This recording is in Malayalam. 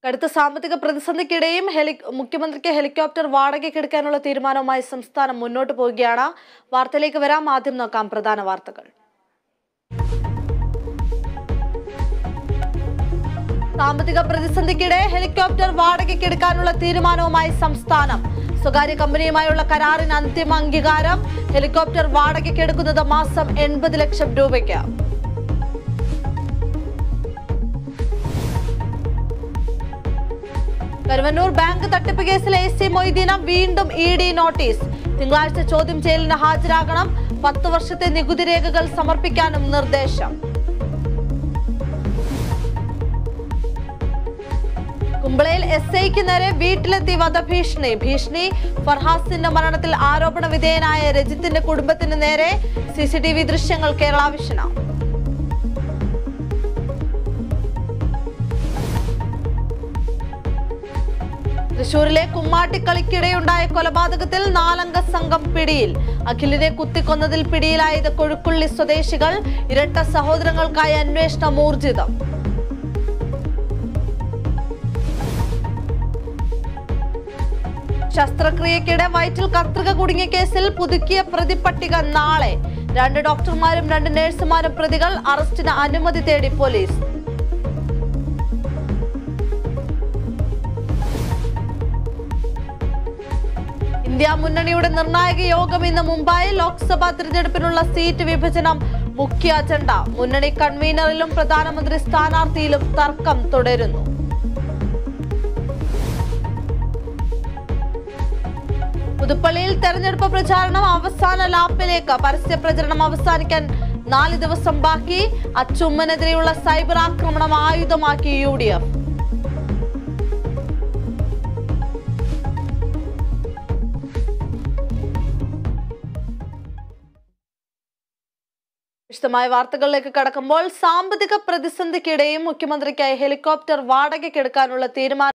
കടുത്ത സാമ്പത്തിക പ്രതിസന്ധിക്കിടെയും ഹെലി മുഖ്യമന്ത്രിക്ക് ഹെലികോപ്റ്റർ വാടകയ്ക്ക് എടുക്കാനുള്ള തീരുമാനവുമായി സംസ്ഥാനം മുന്നോട്ട് പോവുകയാണ് വാർത്തയിലേക്ക് വരാം ആദ്യം നോക്കാം പ്രധാന വാർത്തകൾ സാമ്പത്തിക പ്രതിസന്ധിക്കിടെ ഹെലികോപ്റ്റർ വാടകയ്ക്ക് എടുക്കാനുള്ള തീരുമാനവുമായി സംസ്ഥാനം സ്വകാര്യ കമ്പനിയുമായുള്ള കരാറിന് അന്തിമ അംഗീകാരം ഹെലികോപ്റ്റർ വാടകയ്ക്ക് എടുക്കുന്നത് മാസം എൺപത് ലക്ഷം രൂപയ്ക്ക് കരുവന്നൂർ ബാങ്ക് തട്ടിപ്പ് കേസിൽ എ സി മൊയ്തീന വീണ്ടും ഇ ഡി നോട്ടീസ് തിങ്കളാഴ്ച ചോദ്യം ചെയ്യലിന് ഹാജരാകണം പത്ത് വർഷത്തെ നികുതി രേഖകൾ സമർപ്പിക്കാനും നിർദ്ദേശം കുമ്പളയിൽ എസ് ഐക്ക് നേരെ വീട്ടിലെത്തി വധഭീഷണി ഭീഷണി ഫർഹാസിന്റെ മരണത്തിൽ ആരോപണ വിധേയനായ രജിത്തിന്റെ കുടുംബത്തിന് നേരെ സി സി ടി വി ദൃശ്യങ്ങൾ കേരള വിഷന തൃശൂരിലെ കുമ്മാട്ടിക്കളിക്കിടെയുണ്ടായ കൊലപാതകത്തിൽ നാലംഗ സംഘം പിടിയിൽ അഖിലിനെ കുത്തിക്കൊന്നതിൽ പിടിയിലായത് കൊഴുക്കുള്ളി സ്വദേശികൾ ഇരട്ട സഹോദരങ്ങൾക്കായി അന്വേഷണം ഊർജിതം ശസ്ത്രക്രിയക്കിടെ വയറ്റിൽ കത്രിക കുടുങ്ങിയ കേസിൽ പുതുക്കിയ പ്രതിപട്ടിക നാളെ രണ്ട് ഡോക്ടർമാരും രണ്ട് നഴ്സുമാരും പ്രതികൾ അറസ്റ്റിന് അനുമതി തേടി പോലീസ് ഇന്ത്യ മുന്നണിയുടെ നിർണായക യോഗം ഇന്ന് മുംബൈയിൽ ലോക്സഭാ തിരഞ്ഞെടുപ്പിനുള്ള സീറ്റ് വിഭജനം മുഖ്യ അജണ്ട മുന്നണി കൺവീനറിലും പ്രധാനമന്ത്രി സ്ഥാനാർത്ഥിയിലും തർക്കം തുടരുന്നു പുതുപ്പള്ളിയിൽ തെരഞ്ഞെടുപ്പ് പ്രചാരണം അവസാന ലാപ്പിലേക്ക് പരസ്യ പ്രചരണം അവസാനിക്കാൻ നാല് ദിവസം ബാക്കി അച്ചുമ്മനെതിരെയുള്ള സൈബർ ആക്രമണം ആയുധമാക്കി യു ഡി എഫ് വിശദമായ വാർത്തകളിലേക്ക് കടക്കുമ്പോൾ സാമ്പത്തിക പ്രതിസന്ധിക്കിടെയും മുഖ്യമന്ത്രിക്കായി ഹെലികോപ്റ്റർ വാടകയ്ക്കെടുക്കാനുള്ള തീരുമാനം